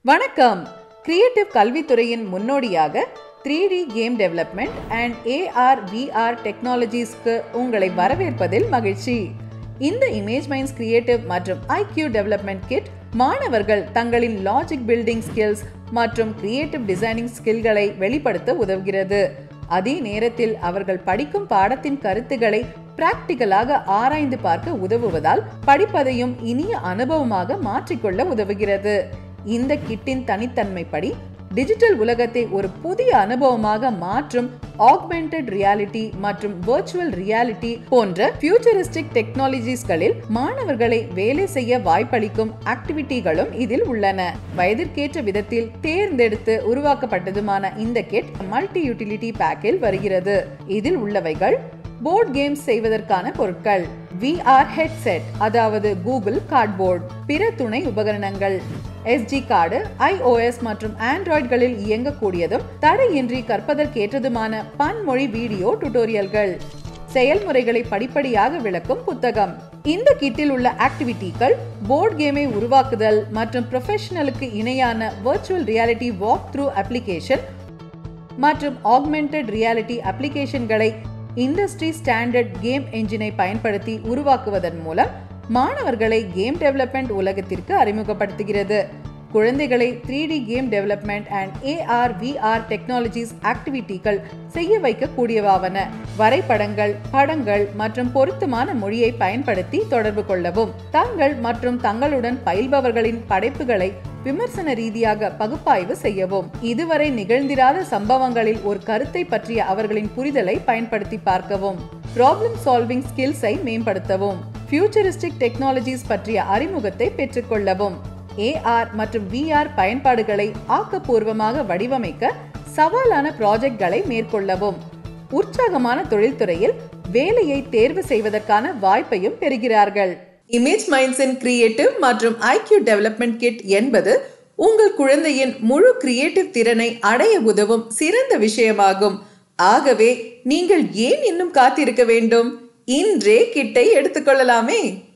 வணக்கம் கிரியேட்டிவ் கல்வித்துறையின் முன்னோடியாக three D game development and AR VR டெக்னாலஜிஸ்க்கு உங்களை வரவேற்பதில் மகிழ்ச்சி இந்த இமேஜ் மைன்ஸ் கிரியேட்டிவ் மற்றும் ஐக்யூ டெவலப்மெண்ட் கிட் மாணவர்கள் தங்களின் லாஜிக் பில்டிங் ஸ்கில்ஸ் மற்றும் கிரியேட்டிவ் டிசைனிங் ஸ்கில்களை வெளிப்படுத்த உதவுகிறது அதே நேரத்தில் அவர்கள் படிக்கும் பாடத்தின் கருத்துக்களை பிராக்டிக்கலாக ஆராய்ந்து பார்க்க உதவுவதால் படிப்பதையும் இனிய அனுபவமாக மாற்றிக்கொள்ள உதவுகிறது இந்த கிட்டின் தனித்தன்மைப்படி டிஜிட்டல் உலகத்தை ஒரு புதிய அனுபவமாக மாற்றும் ஆக்மெண்டட் ரியாலிட்டி மற்றும் வர்ச்சுவல் ரியாலிட்டி போன்ற ஃபியூச்சரிஸ்டிக் டெக்னாலஜிஸ்களில் மாணவர்களை வேலை செய்ய வாய்ப்பளிக்கும் ஆக்டிவிட்டிகளும் இதில் உள்ளன வயதிற்கேற்ற விதத்தில் தேர்ந்தெடுத்து உருவாக்கப்பட்டதுமான இந்த கிட் மல்டி யூட்டிலிட்டி பேக்கில் வருகிறது இதில் உள்ளவைகள் போர்ட் கேம்ஸ் செய்வதற்கான பொருட்கள் VR ஹெட்செட் அதாவது கூகுள் கார்ட்போர்ட் பிற துணை உபகரணங்கள் எஸ்டி கார்டு iOS மற்றும் ஆண்ட்ராய்டுகளில் இயங்கக்கூடியதும் தடையின்றி கற்பதற்கேற்றதுமான பன்மொழி வீடியோ டுடோரியல்கள் செயல்முறைகளை படிப்படியாக விளக்கும் புத்தகம் இந்த கிட்டில் உள்ள ஆக்டிவிட்டிகள் போர்ட் கேமை உருவாக்குதல் மற்றும் ப்ரொஃபஷனலுக்கு இணையான virtual reality walk through application மற்றும் ஆக்மெண்டட் ரியாலிட்டி அப்ளிகேஷன்களை இண்டஸ்ட்ரி ஸ்டாண்டர்ட் கேம் என்ஜினை பயன்படுத்தி உருவாக்குவதன் மூலம் மாணவர்களை கேம் டெவலப்மெண்ட் உலகத்திற்கு அறிமுகப்படுத்துகிறது குழந்தைகளை three D game development and AR VR technologies ஆக்டிவிட்டிகள் செய்ய வைக்கக்கூடியவாவன வரைபடங்கள் படங்கள் மற்றும் பொருத்தமான மொழியை பயன்படுத்தி தொடர்பு கொள்ளவும் தங்கள் மற்றும் தங்களுடன் பயில்பவர்களின் படைப்புகளை விமர்சன ரீதியாக பகுப்பாய்வு செய்யவும் இதுவரை நிகழ்ந்திராத சம்பவங்களில் ஒரு கருத்தை பற்றிய அவர்களின் புரிதலை பயன்படுத்தி பார்க்கவும் ப்ராப்ளம் சால்விங் ஸ்கில்ஸை மேம்படுத்தவும் ஃபியூச்சரிஸ்டிக் டெக்னாலஜிஸ் பற்றிய அறிமுகத்தை பெற்றுக்கொள்ளவும் ஏஆர் மற்றும் விஆர் பயன்பாடுகளை ஆக்கப்பூர்வமாக வடிவமைக்க சவாலான ப்ராஜெக்ட்களை மேற்கொள்ளவும் உற்சாகமான தொழில்துறையில் வேலையை தேர்வு செய்வதற்கான வாய்ப்பையும் பெறுகிறார்கள் இமேஜ் மைண்ட்ஸின் கிரியேட்டிவ் மற்றும் ஐக்யூ டெவலப்மெண்ட் கிட் என்பது உங்கள் குழந்தையின் முழு கிரியேட்டிவ் திறனை அடைய உதவும் சிறந்த விஷயமாகும் ஆகவே நீங்கள் ஏன் இன்னும் காத்திருக்க வேண்டும் இன்றே கிட்டை எடுத்துக்கொள்ளலாமே